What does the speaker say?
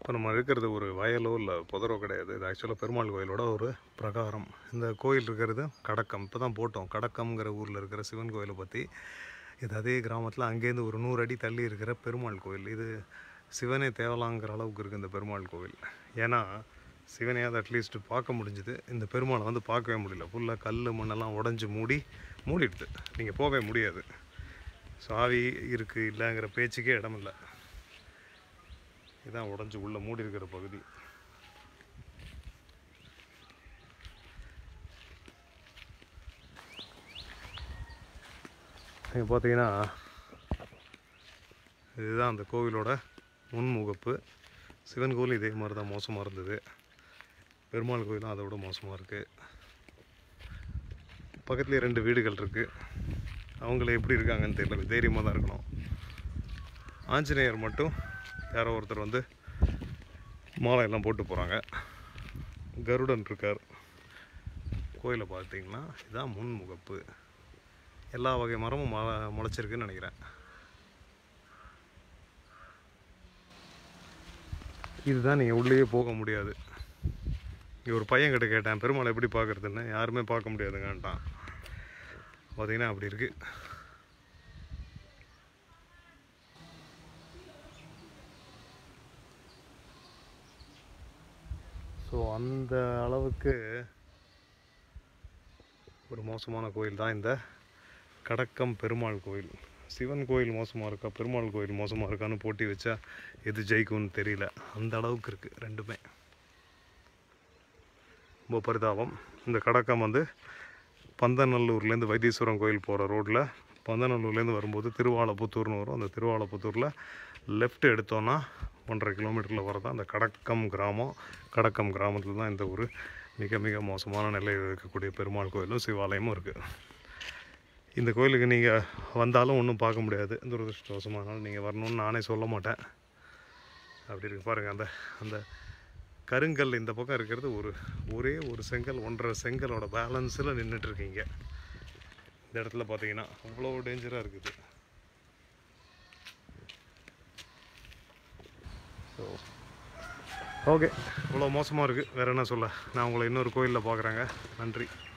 இப்போ நம்ம இருக்கிறது ஒரு வயலோ இல்லை புதரோ கிடையாது இது ஆக்சுவலாக பெருமாள் கோயிலோட ஒரு பிரகாரம் இந்த கோயில் இருக்கிறது கடக்கம் இப்போ தான் போட்டோம் கடக்கம்ங்கிற ஊரில் இருக்கிற சிவன் கோயிலை பற்றி இது அதே கிராமத்தில் அங்கேருந்து ஒரு நூறு அடி தள்ளி இருக்கிற பெருமாள் கோயில் இது சிவனே தேவலாங்கிற அளவுக்கு இருக்குது இந்த பெருமாள் கோவில் ஏன்னா சிவனையாவது அட்லீஸ்ட் பார்க்க முடிஞ்சுது இந்த பெருமாளை வந்து பார்க்கவே முடியல ஃபுல்லாக கல் மண்ணெல்லாம் உடஞ்சி மூடி மூடிடுது நீங்கள் போகவே முடியாது ஸோ ஆவி இருக்குது இல்லைங்கிற பேச்சுக்கே இடம் இல்லை இதான் உடஞ்சி உள்ளே மூடி இருக்கிற பகுதி நீங்கள் பார்த்தீங்கன்னா இதுதான் அந்த கோவிலோட முன்முகப்பு சிவன் கோவில் இதே மாதிரி தான் மோசமாக இருந்தது பெருமாள் கோயிலும் அதை விட மோசமாக இருக்குது பக்கத்துலேயே ரெண்டு வீடுகள் இருக்குது அவங்கள எப்படி இருக்காங்கன்னு தெரியல தைரியமாக தான் இருக்கணும் ஆஞ்சநேயர் மட்டும் யாரோ ஒருத்தர் வந்து மாலை எல்லாம் போட்டு போகிறாங்க கருடன் இருக்கார் கோயிலை பார்த்தீங்கன்னா இதுதான் முன்முகப்பு எல்லா வகை மரமும் ம முளைச்சிருக்குன்னு நினைக்கிறேன் இதுதான் நீங்கள் உள்ளேயே போக முடியாது இங்கே ஒரு பையன் கிட்ட கேட்டேன் பெருமாளை எப்படி பார்க்குறதுன்னு யாருமே பார்க்க முடியாதுங்கன்ட்டான் பார்த்தீங்கன்னா அப்படி இருக்குது ஸோ அந்த அளவுக்கு ஒரு மோசமான கோயில் தான் இந்த கடக்கம் பெருமாள் கோயில் சிவன் கோயில் மோசமாக இருக்கா பெருமாள் கோயில் மோசமாக இருக்கான்னு போட்டி வச்சா எது ஜெயிக்கும்னு தெரியல அந்த அளவுக்கு இருக்குது ரெண்டுமே ரொம்ப பரிதாபம் இந்த கடக்கம் வந்து பந்தநல்லூர்லேருந்து வைத்தீஸ்வரம் கோயில் போகிற ரோட்டில் பந்தநல்லூர்லேருந்து வரும்போது திருவாலப்புத்தூர்னு வரும் அந்த திருவாலப்புத்தூரில் லெஃப்ட் எடுத்தோன்னா ஒன்றரை கிலோமீட்டரில் வரதான் அந்த கடக்கம் கிராமம் கடக்கம் கிராமத்தில் தான் இந்த ஒரு மிக மிக மோசமான நிலையில் இருக்கக்கூடிய பெருமாள் கோயிலும் சிவாலயமும் இருக்குது இந்த கோயிலுக்கு நீங்கள் வந்தாலும் ஒன்றும் பார்க்க முடியாது துரதிருஷ்டவசமானாலும் நீங்கள் வரணும்னு நானே சொல்ல மாட்டேன் அப்படி இருக்கு பாருங்கள் அந்த அந்த கருங்கல் இந்த பக்கம் இருக்கிறது ஒரு ஒரே ஒரு செங்கல் ஒன்றரை செங்கலோட பேலன்ஸில் நின்றுட்டுருக்கீங்க இந்த இடத்துல பார்த்தீங்கன்னா அவ்வளோ டேஞ்சராக இருக்குது ஸோ ஓகே இவ்வளோ மோசமாக இருக்குது வேறு என்ன சொல்ல நான் உங்களை இன்னொரு கோயிலில் பார்க்குறேங்க நன்றி